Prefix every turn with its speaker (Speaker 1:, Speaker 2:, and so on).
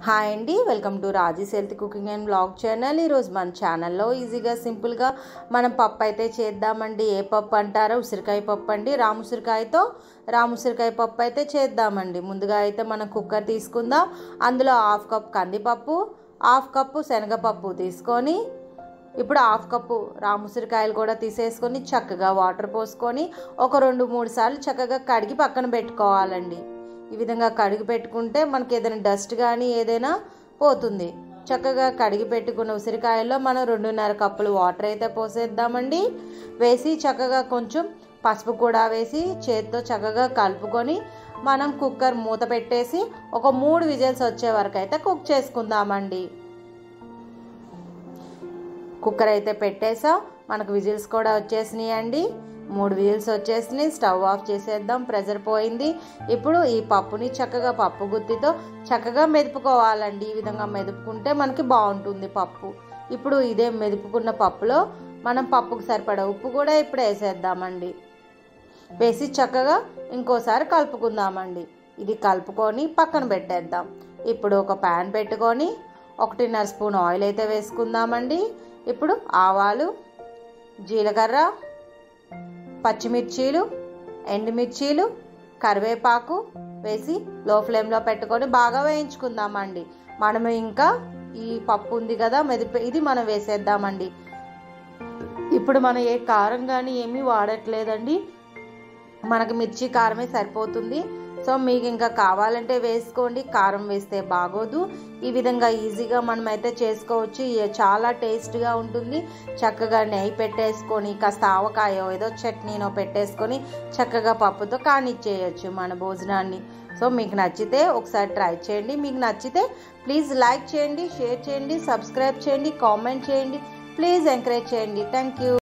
Speaker 1: hi అండి welcome to Raji health cooking and blog channel ఈరోజు మన ఛానల్లో ఈజీగా సింపుల్గా మనం పప్పు అయితే చేద్దామండి ఏ పప్పు అంటారో ఉసిరికాయ పప్పు అండి రాముసిరికాయతో రాముసిరికాయ పప్పు అయితే చేద్దామండి ముందుగా అయితే మనం కుక్కర్ తీసుకుందాం అందులో హాఫ్ కప్ కందిపప్పు హాఫ్ కప్పు శనగపప్పు తీసుకొని ఇప్పుడు హాఫ్ కప్పు రాముసిరికాయలు కూడా తీసేసుకొని చక్కగా వాటర్ పోసుకొని ఒక రెండు మూడు సార్లు చక్కగా కడిగి పక్కన పెట్టుకోవాలండి ఈ విధంగా కడిగి పెట్టుకుంటే మనకి ఏదైనా డస్ట్ కానీ ఏదైనా పోతుంది చక్కగా కడిగి పెట్టుకున్న ఉసిరికాయల్లో మనం రెండున్నర కప్పులు వాటర్ అయితే పోసేద్దామండి వేసి చక్కగా కొంచెం పసుపు కూడా వేసి చేతితో చక్కగా కలుపుకొని మనం కుక్కర్ మూత పెట్టేసి ఒక మూడు విజిల్స్ వచ్చే వరకు అయితే కుక్ చేసుకుందామండి కుక్కర్ అయితే పెట్టేసా మనకు విజిల్స్ కూడా వచ్చేసినాయి అండి మూడు విజిల్స్ వచ్చేసినాయి స్టవ్ ఆఫ్ చేసేద్దాం ప్రెజర్ పోయింది ఇప్పుడు ఈ పప్పుని చక్కగా పప్పు గుత్తితో చక్కగా మెదుపుకోవాలండి ఈ విధంగా మెదుపుకుంటే మనకి బాగుంటుంది పప్పు ఇప్పుడు ఇదే మెదుపుకున్న పప్పులో మనం పప్పుకు సరిపడా ఉప్పు కూడా ఇప్పుడు వేసేద్దామండి వేసి చక్కగా ఇంకోసారి కలుపుకుందామండి ఇది కలుపుకొని పక్కన పెట్టేద్దాం ఇప్పుడు ఒక ప్యాన్ పెట్టుకొని ఒకటిన్నర స్పూన్ ఆయిల్ అయితే వేసుకుందామండి ఇప్పుడు ఆవాలు జీలకర్ర పచ్చిమిర్చీలు ఎండుమిర్చీలు కరివేపాకు వేసి లో ఫ్లేమ్లో పెట్టుకొని బాగా వేయించుకుందామండి మనం ఇంకా ఈ పప్పు ఉంది కదా మెదిపి ఇది మనం వేసేద్దామండి ఇప్పుడు మనం ఏ కారం కానీ ఏమీ వాడట్లేదండి మనకు మిర్చి కారమే సరిపోతుంది సో మీకు ఇంకా కావాలంటే వేసుకోండి కారం వేస్తే బాగోదు ఈ విధంగా ఈజీగా మనం అయితే చేసుకోవచ్చు చాలా టేస్ట్గా ఉంటుంది చక్కగా నెయ్యి పెట్టేసుకొని కాస్త ఆవకాయో ఏదో చట్నీనో పెట్టేసుకొని చక్కగా పప్పుతో కానిచ్చేయచ్చు మన భోజనాన్ని సో మీకు నచ్చితే ఒకసారి ట్రై చేయండి మీకు నచ్చితే ప్లీజ్ లైక్ చేయండి షేర్ చేయండి సబ్స్క్రైబ్ చేయండి కామెంట్ చేయండి ప్లీజ్ ఎంకరేజ్ చేయండి థ్యాంక్ యూ